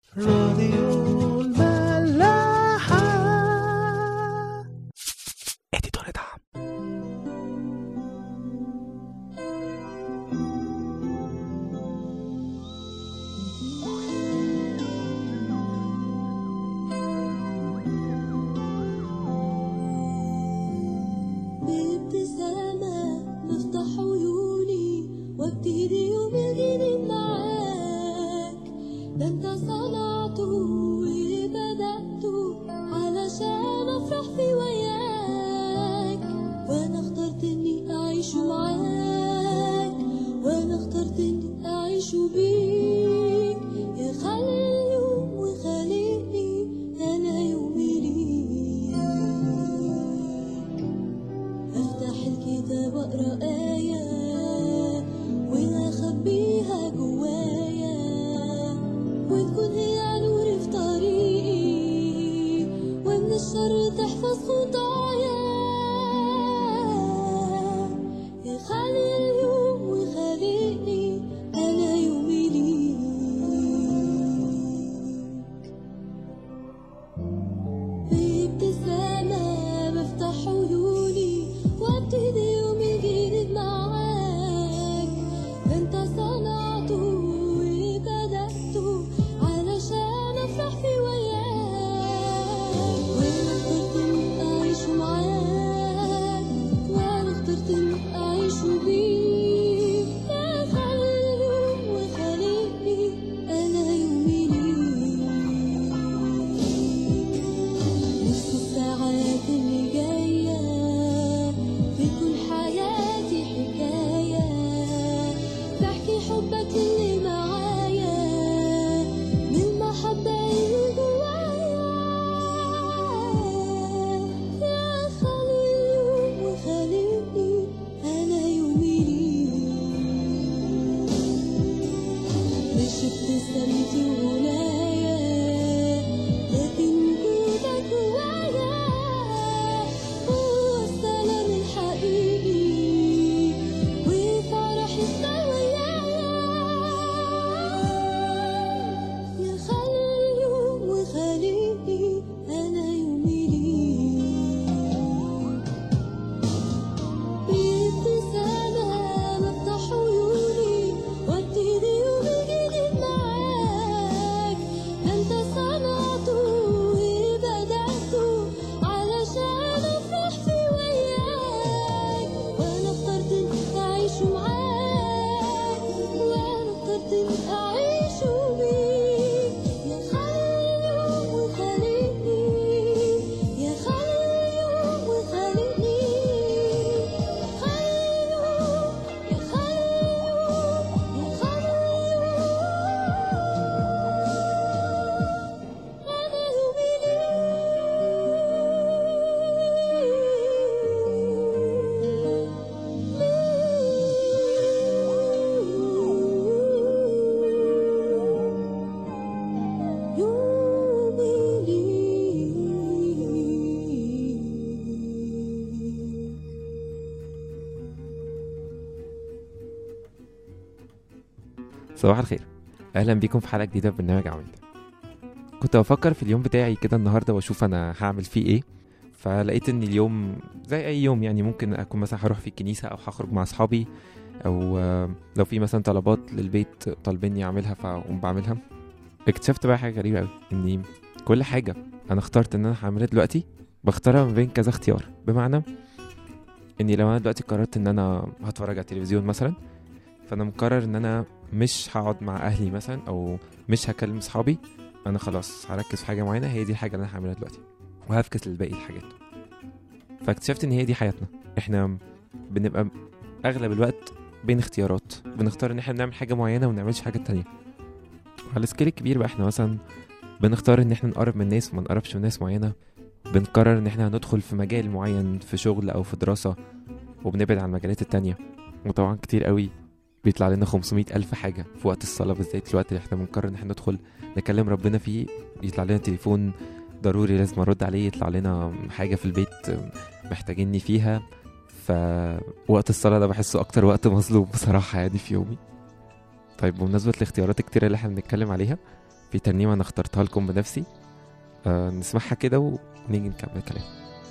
راديو الملاحة اديتور دعم بابتسامة بفتح عيوني وابتدي يومي جديد معاك ده انت صنعته وبدأته علشان افرح في وياك وانا اخترت اني اعيش معاك وانا اخترت اني اعيش بيك يا خالق اليوم وخالقني انا يومي ليك افتح الكتاب واقرا آية واخبيها جوايا وتكون هي نوري في طريقي ومن الشر تحفظ خطايا يا خالق اليوم وخالقني انا يومي ليك بابتسامة بفتح عيوني وابتدي يومي جديد معاك ده انت صنعته وبدأته علشان افرح في وياك وانا اخترت اني اعيش معاك وانا اخترت اني اعيش بيك يا خالق اليوم وخالقني انا يومي ليك نص الساعات اللي جاية بتكون حياتي حكاية بحكي حبك اللي معايا من المحبة اللي جوايا يا خالق وخالقني أنا يومي ليك مش ابتسامتي وغنايا لكن وجودك جوايا هو السلام الحقيقي وفرحي ويايا يا خالق اليوم وخالقني أنا يومي ليك بابتسامة بفتح عيوني وابتدي يومي جديد معاك انت صنعته وبدأته علشان افرح في وياك وانا اخترت اني اعيش معاك وانا اخترت اني اعيش بيك يا خالق اليوم وخالقني يا خالق اليوم وخالقني خالق يا خالق يا خالق أنا يومي ليك يومي ليك صباح الخير اهلا بيكم في حلقه جديده من برنامج عوامل كنت بفكر في اليوم بتاعي كده النهارده واشوف انا هعمل فيه ايه فلقيت ان اليوم زي اي يوم يعني ممكن اكون مثلا هروح في الكنيسه او هخرج مع اصحابي او آه، لو في مثلا طلبات للبيت طالبيني اعملها فاقوم بعملها اكتشفت بقى حاجه غريبه قوي اني كل حاجه انا اخترت ان انا هعملها دلوقتي بختارها ما بين كذا اختيار بمعنى اني لو انا دلوقتي قررت ان انا هتفرج على التلفزيون مثلا فانا مقرر ان انا مش هقعد مع اهلي مثلا او مش هكلم اصحابي انا خلاص هركز في حاجه معينه هي دي الحاجه اللي انا هعملها دلوقتي وهفكس للباقي الحاجات فاكتشفت ان هي دي حياتنا احنا بنبقى اغلب الوقت بين اختيارات بنختار ان احنا نعمل حاجه معينه وما نعملش حاجه تانية على السكيل الكبير بقى احنا مثلا بنختار ان احنا نقرب من ناس وما نقربش من ناس معينه بنقرر ان احنا هندخل في مجال معين في شغل او في دراسه وبنبعد عن المجالات التانية وطبعا كتير قوي بيطلع لنا 500 ألف حاجة في وقت الصلاة بالذات الوقت اللي احنا بنقرر ان احنا ندخل نكلم ربنا فيه يطلع لنا تليفون ضروري لازم ارد عليه يطلع لنا حاجة في البيت محتاجيني فيها فوقت الصلاة ده بحسه أكتر وقت مظلوم بصراحة يعني في يومي طيب بمناسبة الاختيارات الكتيرة اللي احنا بنتكلم عليها في ترنيمة أنا اخترتها لكم بنفسي آه نسمعها كده ونيجي نكمل كلام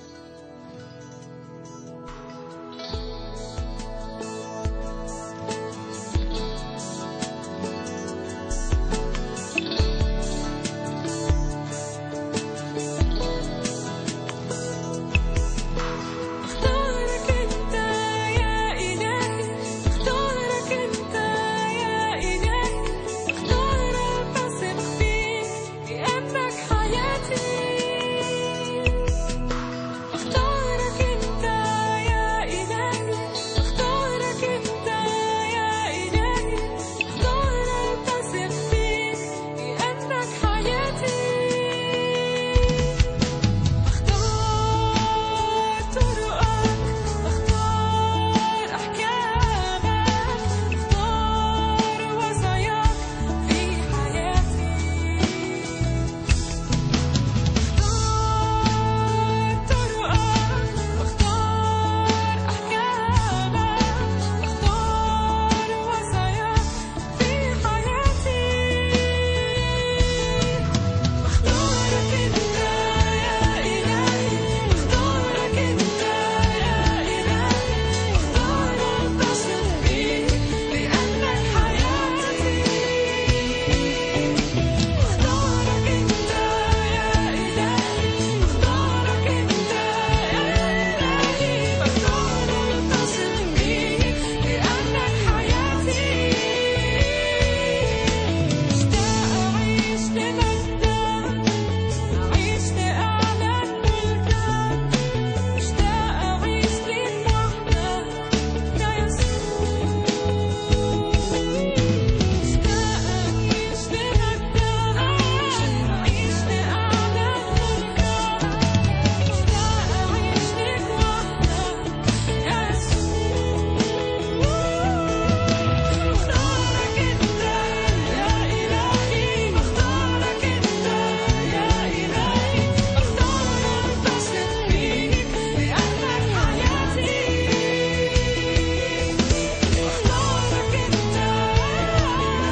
اختارك انت يا الهي اختارك انت يا الهي اختار التصق فيك لانك حياتي اختارك انت يا الهي اختارك انت يا الهي اختار التصق فيك لانك حياتي اختار طرقك اختار احكامك اختار وصاياك في حياتي اختار طرقك اختار احكامك اختار وصاياك في حياتي اختارك انت يا الهي اختارك انت يا الهي اختار انتصر فيك لانك حياتي اختارك انت يا الهي اختارك انت يا الهي اختار انتصر فيك لانك حياتي مشتاق اعيش لمجدك أعيش لأعلان ملكك مشتاق أعيش ليك وحدك يا يسوع مشتاق أعيش لمجدك أعيش لأعلان ملكك مشتاق أعيش ليك وحدك يا يسوع اختارك انت يا الهي اختارك انت يا الهي اختار انتصر فيك لانك حياتي اختارك انت يا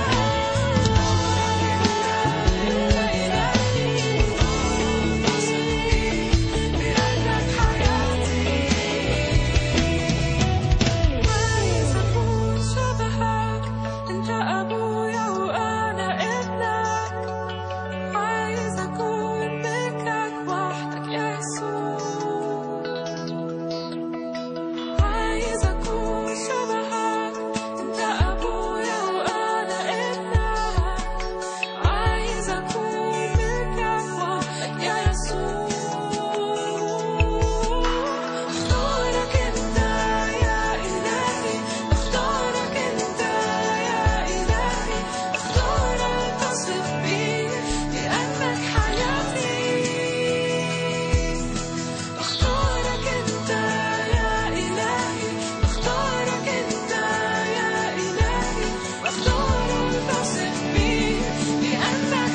الهي اختار انتصر فيك لانك حياتي عايز أكون شبهك أنت أبويا وأنا ابنك عايز أكون ملكك وحدك يا يسوع عايز أكون شبهك أنت أبويا وأنا ابنك عايز أكون ملكك وحدك يا يسوع اختارك انت يا إلهي اختارك انت يا إلهي اختار انتصر بيك لأنك حياتي اختارك انت يا إلهي اختارك انت يا إلهي اختار انتصر بيك لأنك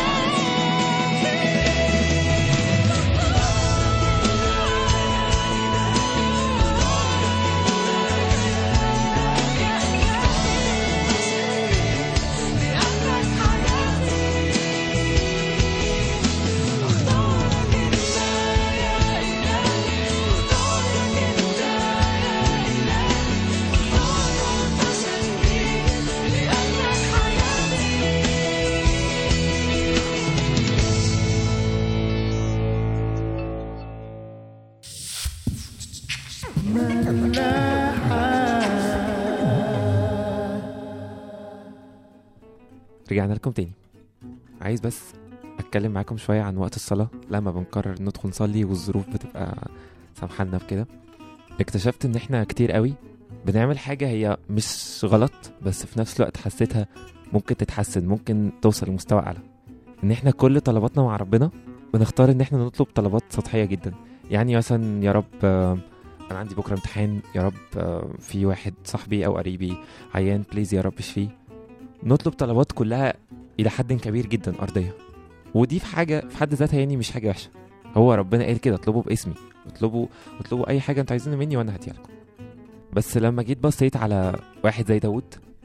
رجعنا لكم تاني عايز بس اتكلم معاكم شويه عن وقت الصلاه لما بنقرر ندخل نصلي والظروف بتبقى سامحالنا بكده اكتشفت ان احنا كتير قوي بنعمل حاجه هي مش غلط بس في نفس الوقت حسيتها ممكن تتحسن ممكن توصل لمستوى اعلى ان احنا كل طلباتنا مع ربنا بنختار ان احنا نطلب طلبات سطحيه جدا يعني مثلا يا رب آه، انا عندي بكره امتحان يا رب آه، في واحد صاحبي او قريبي عيان بليز يا رب اشفيه نطلب طلبات كلها الى حد كبير جدا ارضيه ودي في حاجه في حد ذاتها يعني مش حاجه وحشه هو ربنا قال كده اطلبوا باسمي اطلبوا اطلبوا اي حاجه انتوا عايزينها مني وانا هديها لكم بس لما جيت بصيت على واحد زي داود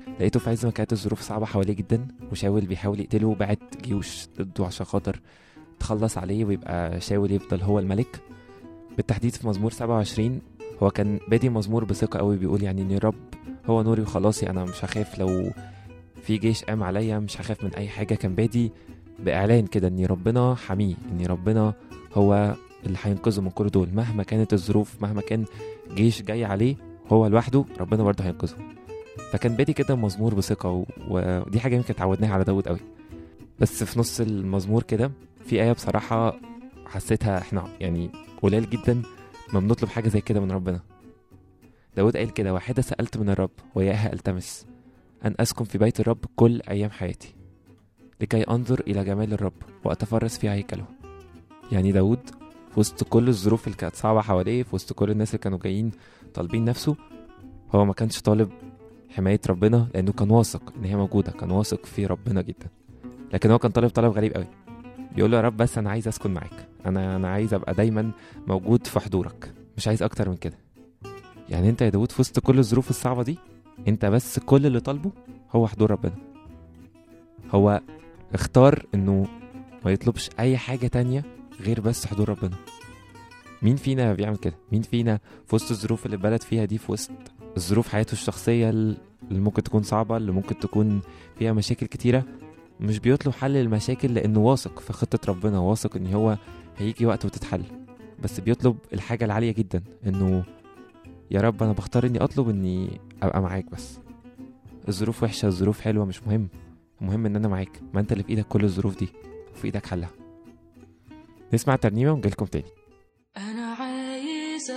لقيته في عز ما كانت الظروف صعبة حواليه جدا وشاول بيحاول يقتله وبعت جيوش ضده عشان خاطر تخلص عليه ويبقى شاول يفضل هو الملك بالتحديد في مزمور 27 هو كان بادي مزمور بثقة قوي بيقول يعني ان الرب هو نوري وخلاصي انا مش هخاف لو في جيش قام عليا مش هخاف من اي حاجة كان بادي باعلان كده ان ربنا حميه ان ربنا هو اللي هينقذه من كل دول مهما كانت الظروف مهما كان جيش جاي عليه هو لوحده ربنا برضه هينقذه فكان بادي كده مزمور بثقة و- ودي حاجة يمكن اتعودناها على داود قوي بس في نص المزمور كده في آية بصراحة حسيتها احنا يعني قليل جدا ما بنطلب حاجة زي كده من ربنا داود قال كده واحدة سألت من الرب وياها ألتمس أن أسكن في بيت الرب كل أيام حياتي لكي أنظر إلى جمال الرب وأتفرس في هيكله يعني داود في وسط كل الظروف اللي كانت صعبة حواليه في وسط كل الناس اللي كانوا جايين طالبين نفسه هو ما كانش طالب حماية ربنا لأنه كان واثق إن هي موجودة كان واثق في ربنا جدا لكن هو كان طالب طلب غريب قوي بيقول له يا رب بس أنا عايز أسكن معاك أنا أنا عايز أبقى دايما موجود في حضورك مش عايز أكتر من كده يعني أنت يا داود في وسط كل الظروف الصعبة دي أنت بس كل اللي طالبه هو حضور ربنا هو اختار إنه ما يطلبش أي حاجة تانية غير بس حضور ربنا مين فينا بيعمل كده مين فينا في وسط الظروف اللي البلد فيها دي في وسط الظروف حياته الشخصية اللي ممكن تكون صعبة اللي ممكن تكون فيها مشاكل كتيرة مش بيطلب حل المشاكل لأنه واثق في خطة ربنا واثق إن هو هيجي وقت وتتحل بس بيطلب الحاجة العالية جدا إنه يا رب أنا بختار إني أطلب إني أبقى معاك بس الظروف وحشة الظروف حلوة مش مهم المهم إن أنا معاك ما أنت اللي في إيدك كل الظروف دي وفي إيدك حلها نسمع ترنيمة ونجيلكم تاني أنا عايز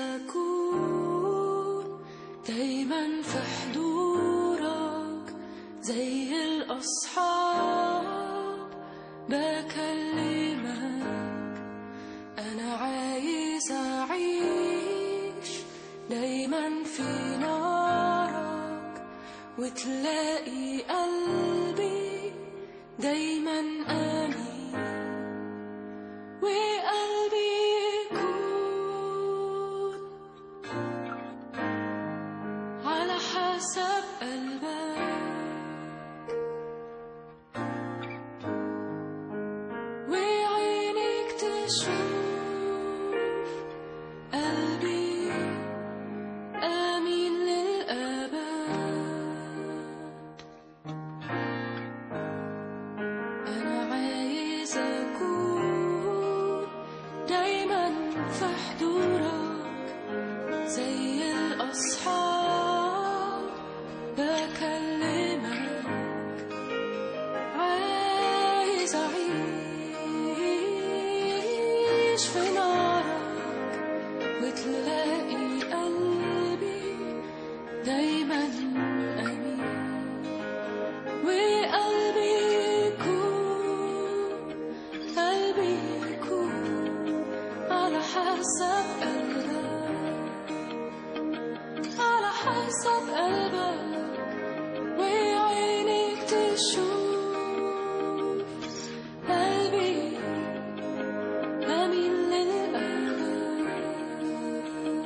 أكون دايما في حضورك زي الأصحاب بكلمك أنا عايز أعيش دايما في نارك وتلاقي قلبي دايما آمين وقلبي يكون على حسب قلبك وعينك تشوف قلبي آمين للأبد أنا عايز أكون دايما في حضورك زي الأصحاب بكلمك عايز أعيش في نارك وتلاقي قلبي دايما أمين وقلبي يكون قلبي يكون على حسب قلبك على حسب قلبك وعينك تشوف قلبي أمين للأبد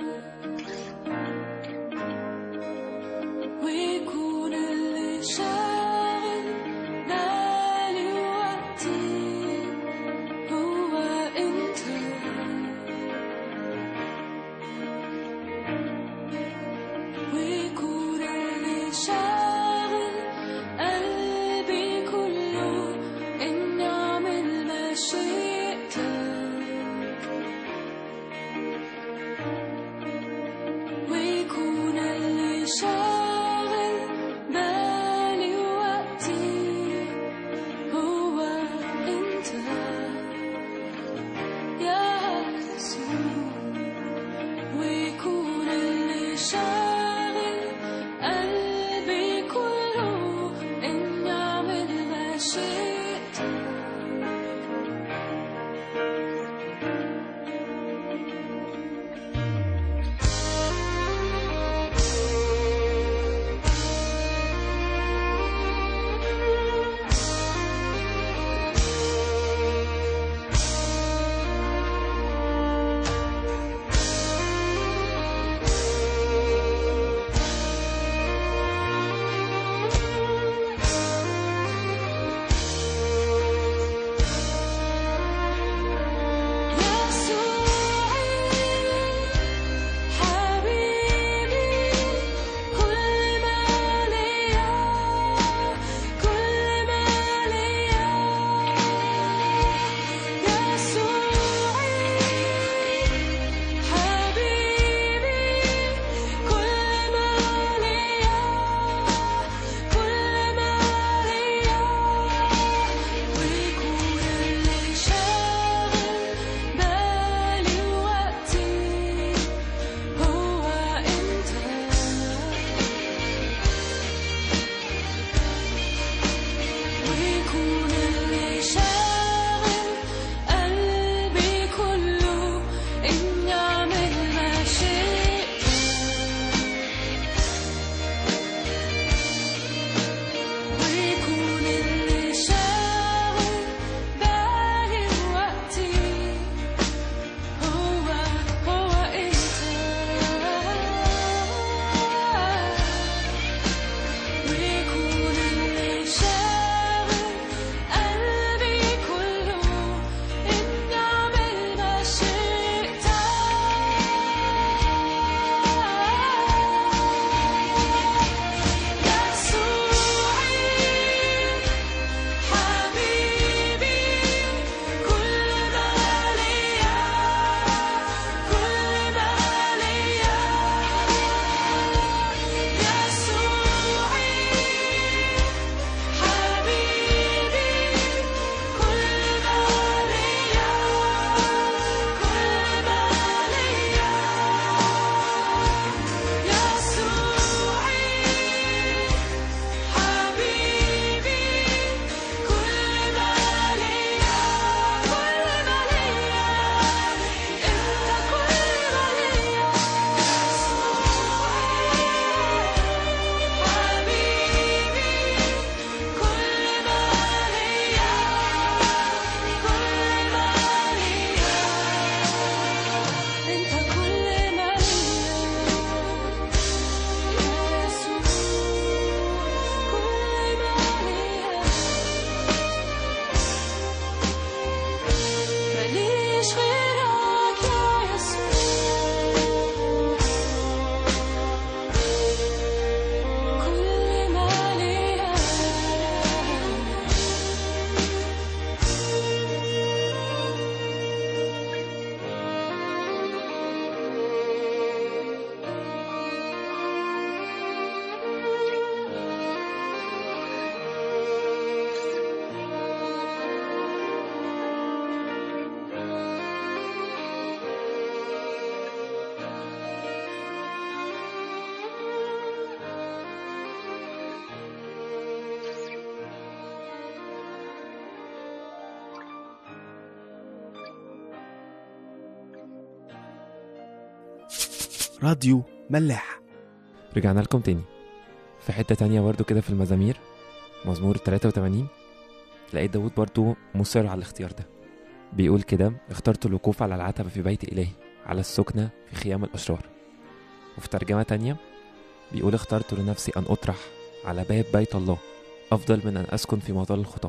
راديو ملاح رجعنا لكم تاني في حتة تانية برضو كده في المزامير مزمور 83 لقيت داود برضو مصر على الاختيار ده بيقول كده اخترت الوقوف على العتبة في بيت إلهي على السكنة في خيام الأشرار وفي ترجمة تانية بيقول اخترت لنفسي أن أطرح على باب بيت الله أفضل من أن أسكن في مظل الخطاة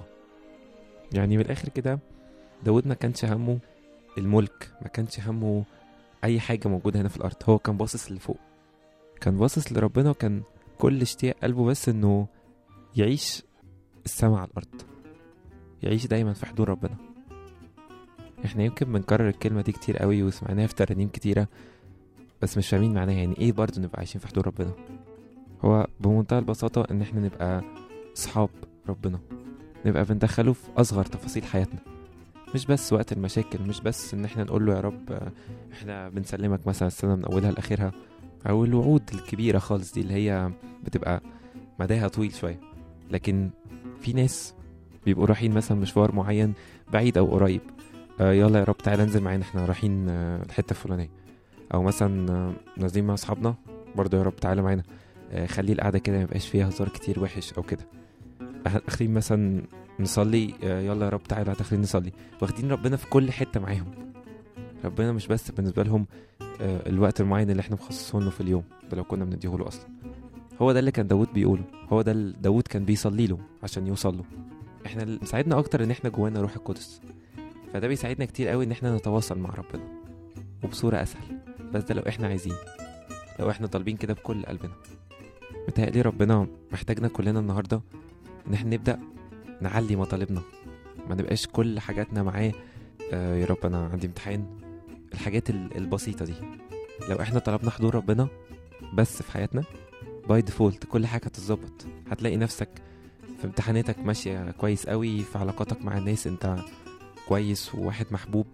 يعني من الآخر كده داود ما كانش همه الملك ما كانش همه أي حاجة موجودة هنا في الأرض هو كان باصص لفوق كان باصص لربنا وكان كل اشتياق قلبه بس انه يعيش السما على الارض يعيش دايما في حضور ربنا احنا يمكن بنكرر الكلمة دي كتير قوي وسمعناها في ترانيم كتيرة بس مش فاهمين معناها يعني ايه برضه نبقى عايشين في حضور ربنا هو بمنتهى البساطة ان احنا نبقى صحاب ربنا نبقى بندخله في اصغر تفاصيل حياتنا مش بس وقت المشاكل مش بس ان احنا نقول له يا رب آه، احنا بنسلمك مثلا السنة من اولها لاخرها او الوعود الكبيره خالص دي اللي هي بتبقى مداها طويل شويه لكن في ناس بيبقوا رايحين مثلا مشوار معين بعيد او قريب آه يلا يا رب تعالى انزل معانا احنا رايحين آه الحته الفلانيه او مثلا آه نازلين مع اصحابنا برضه يا رب تعالى معانا آه خلي القعده كده ما يبقاش فيها هزار كتير وحش او كده داخلين مثلا نصلي آه يلا يا رب تعالى داخلين نصلي واخدين ربنا في كل حته معاهم ربنا مش بس بالنسبه لهم آه، الوقت المعين اللي احنا مخصصينه في اليوم ده لو كنا بنديه له اصلا هو ده اللي كان داود بيقوله هو ده اللي داود كان بيصلي له عشان يوصل له احنا اللي مساعدنا اكتر ان احنا جوانا روح القدس فده بيساعدنا كتير قوي ان احنا نتواصل مع ربنا وبصوره اسهل بس ده لو احنا عايزين لو احنا طالبين كده بكل قلبنا متهيألي ربنا محتاجنا كلنا النهارده ان احنا نبدا نعلي مطالبنا ما نبقاش كل حاجاتنا معاه آه يا رب انا عندي امتحان الحاجات ال- البسيطة دي لو احنا طلبنا حضور ربنا بس في حياتنا باي ديفولت كل حاجة هتتظبط هتلاقي نفسك في امتحاناتك ماشية كويس قوي في علاقاتك مع الناس انت كويس وواحد محبوب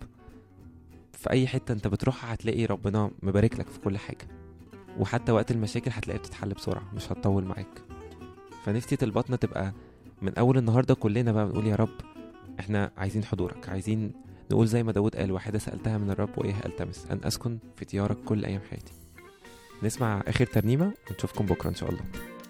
في اي حتة انت بتروحها هتلاقي ربنا مبارك لك في كل حاجة وحتى وقت المشاكل هتلاقيها بتتحل بسرعة مش هتطول معاك فنفسي طلباتنا تبقى من اول النهاردة كلنا بقى بنقول يا رب احنا عايزين حضورك عايزين نقول زي ما داود قال واحدة سألتها من الرب وإياها ألتمس أن أسكن في ديارك كل أيام حياتي نسمع آخر ترنيمة ونشوفكم بكرة إن شاء الله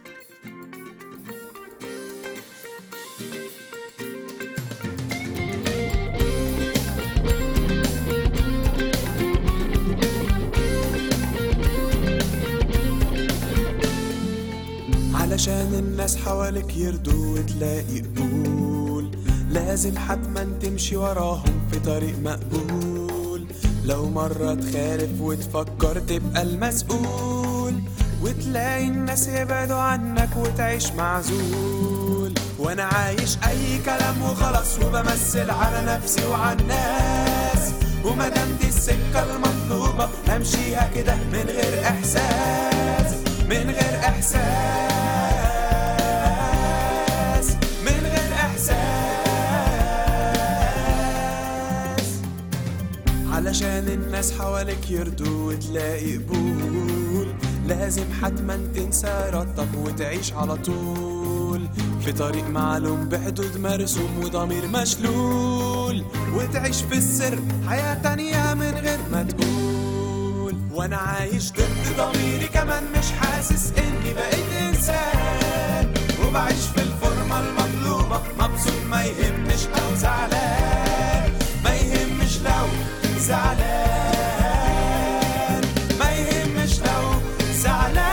علشان الناس حواليك يرضوا وتلاقي قبول لازم حتما تمشي وراهم في طريق مقبول لو مرة تخالف وتفكر تبقى المسؤول وتلاقي الناس يبعدوا عنك وتعيش معزول وانا عايش اي كلام وخلاص وبمثل على نفسي وعلى الناس ومادام دي السكة المطلوبة همشيها كده من غير احساس من غير احساس من غير احساس علشان الناس حواليك يرضوا وتلاقي قبول لازم حتما تنسى ارادتك وتعيش على طول في طريق معلوم بحدود مرسوم وضمير مشلول وتعيش في السر حياة تانية من غير ما تقول وانا عايش ضد ضميري كمان مش حاسس اني بقيت انسان وبعيش في الفورمة المطلوبة مبسوط ما يهمش او زعلان ما يهمش لو زعلان ما يهمش لو زعلان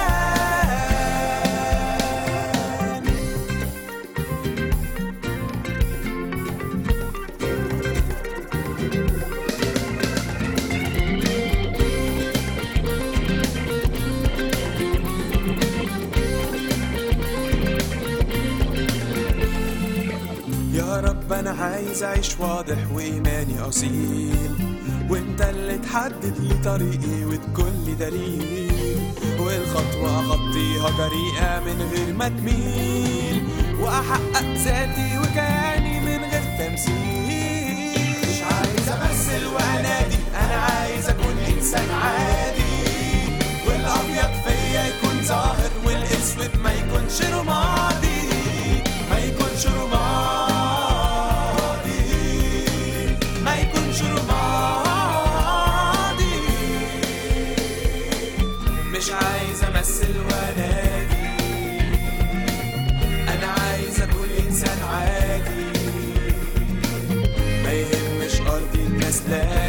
يا رب انا عايز اعيش واضح وايماني اصيل وانت اللي تحدد لي طريقي وتكون لي دليل والخطوة اخطيها جريئة من غير ما تميل واحقق ذاتي وكياني من غير تمثيل مش عايز امثل وانادي انا عايز اكون انسان عادي والابيض فيا يكون ظاهر والاسود ما يكونش رمادي ما يكونش رمادي ما يكونش رمادي استسلام